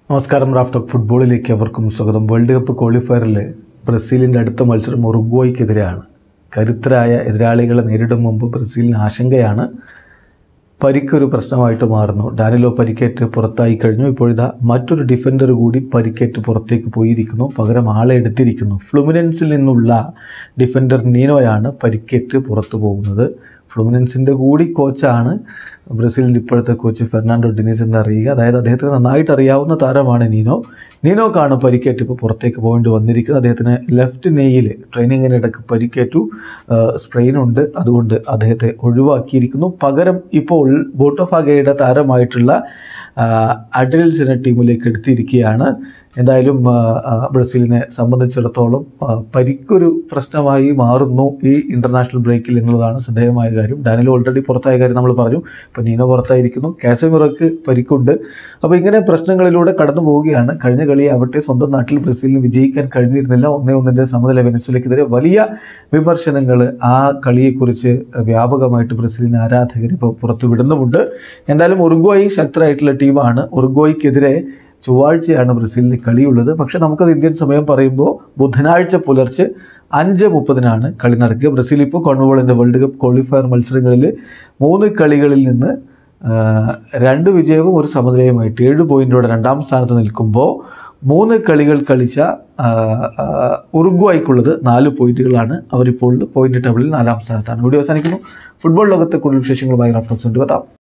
നമസ്കാരം റാഫ്റ്റോക്ക് ഫുട്ബോളിലേക്ക് അവർക്കും സ്വാഗതം വേൾഡ് കപ്പ് ക്വാളിഫയറിൽ ബ്രസീലിൻ്റെ അടുത്ത മത്സരം ഉറുഗ്വായ്ക്കെതിരെയാണ് കരുത്തരായ എതിരാളികളെ നേരിടും മുമ്പ് ബ്രസീലിന് ആശങ്കയാണ് പരിക്കൊരു പ്രശ്നമായിട്ട് മാറുന്നു ഡാനിലോ പരിക്കേറ്റ് പുറത്തായി കഴിഞ്ഞു ഇപ്പോഴിതാ മറ്റൊരു ഡിഫൻഡർ കൂടി പരിക്കേറ്റ് പുറത്തേക്ക് പോയിരിക്കുന്നു പകരം ആളെ എടുത്തിരിക്കുന്നു ഫ്ലുമിനൻസിൽ നിന്നുള്ള ഡിഫൻഡർ നീനോയാണ് പരിക്കേറ്റ് പുറത്തു പോകുന്നത് ഫ്ലുമിനൻസിൻ്റെ കൂടി കോച്ചാണ് ബ്രസീലിൻ്റെ ഇപ്പോഴത്തെ കോച്ച് ഫെർണാണ്ടോ ഡിനീസ് എന്ന് അറിയുക അതായത് അദ്ദേഹത്തിന് നന്നായിട്ട് അറിയാവുന്ന താരമാണ് നീനോ നീനോക്കാണ് പരിക്കേറ്റ് ഇപ്പോൾ പുറത്തേക്ക് പോകേണ്ടി വന്നിരിക്കുന്നത് അദ്ദേഹത്തിന് ലെഫ്റ്റ് നെയ്യിൽ ട്രെയിനിങ്ങിനിടയ്ക്ക് പരിക്കേറ്റു സ്പ്രെയിൻ ഉണ്ട് അതുകൊണ്ട് അദ്ദേഹത്തെ ഒഴിവാക്കിയിരിക്കുന്നു പകരം ഇപ്പോൾ ബോട്ടോഫാഗയുടെ താരമായിട്ടുള്ള അഡൽസിനെ ടീമിലേക്ക് എടുത്തിരിക്കുകയാണ് എന്തായാലും ആ, ആ, ബ്രസീലിനെ സംബന്ധിച്ചിടത്തോളം ആ, പരിക്കൊരു പ്രശ്നമായി മാറുന്നു ഈ ഇൻ്റർനാഷണൽ ബ്രേക്കിൽ എന്നുള്ളതാണ് ശ്രദ്ധേയമായ കാര്യം ഡാനിലോ ഓൾറെഡി പുറത്തായ കാര്യം നമ്മൾ പറഞ്ഞു ഇപ്പോൾ നീനോ പുറത്തായിരിക്കുന്നു കാസമിറോക്ക് പരിക്കുണ്ട് അപ്പോൾ ഇങ്ങനെ പ്രശ്നങ്ങളിലൂടെ കടന്നു പോവുകയാണ് കഴിഞ്ഞ കളി ആവട്ടെ സ്വന്തം നാട്ടിൽ ബ്രസീലിന് വിജയിക്കാൻ കഴിഞ്ഞിരുന്നില്ല ഒന്നേ ഒന്നിൻ്റെ സമനില വെനസ്വലയ്ക്കെതിരെ വലിയ വിമർശനങ്ങൾ ആ കളിയെക്കുറിച്ച് വ്യാപകമായിട്ട് ബ്രസീലിന് ആരാധകർ ഇപ്പോൾ പുറത്തുവിടുന്നുമുണ്ട് എന്തായാലും ഉറുഗ്വായി ശക്തരായിട്ടുള്ള ടീമാണ് ഉറുഗ്വായ്ക്കെതിരെ ചൊവ്വാഴ്ചയാണ് ബ്രസീലിന് കളിയുള്ളത് പക്ഷേ നമുക്കത് ഇന്ത്യൻ സമയം പറയുമ്പോൾ ബുധനാഴ്ച പുലർച്ചെ അഞ്ച് മുപ്പതിനാണ് കളി നടക്കുക ബ്രസീൽ ഇപ്പോൾ കോൺവോളിൻ്റെ വേൾഡ് കപ്പ് ക്വാളിഫയർ മത്സരങ്ങളിൽ മൂന്ന് കളികളിൽ നിന്ന് ആ, രണ്ട് വിജയവും ഒരു സമനിലയുമായിട്ട് ഏഴ് പോയിൻറ്റോടെ രണ്ടാം സ്ഥാനത്ത് നിൽക്കുമ്പോൾ മൂന്ന് കളികൾ കളിച്ച ആ, ആ, ഉറുഗ്വായ്ക്കുള്ളത് നാല് പോയിന്റുകളാണ് അവരിപ്പോൾ പോയിന്റ് ടേബിളിൽ നാലാം സ്ഥാനത്താണ് വീഡിയോ അവസാനിക്കുന്നു ഫുട്ബോൾ ലോകത്തെ കൂടുതൽ വിശേഷങ്ങളുമായി റഫറൻസ് കൊണ്ടുവെത്താം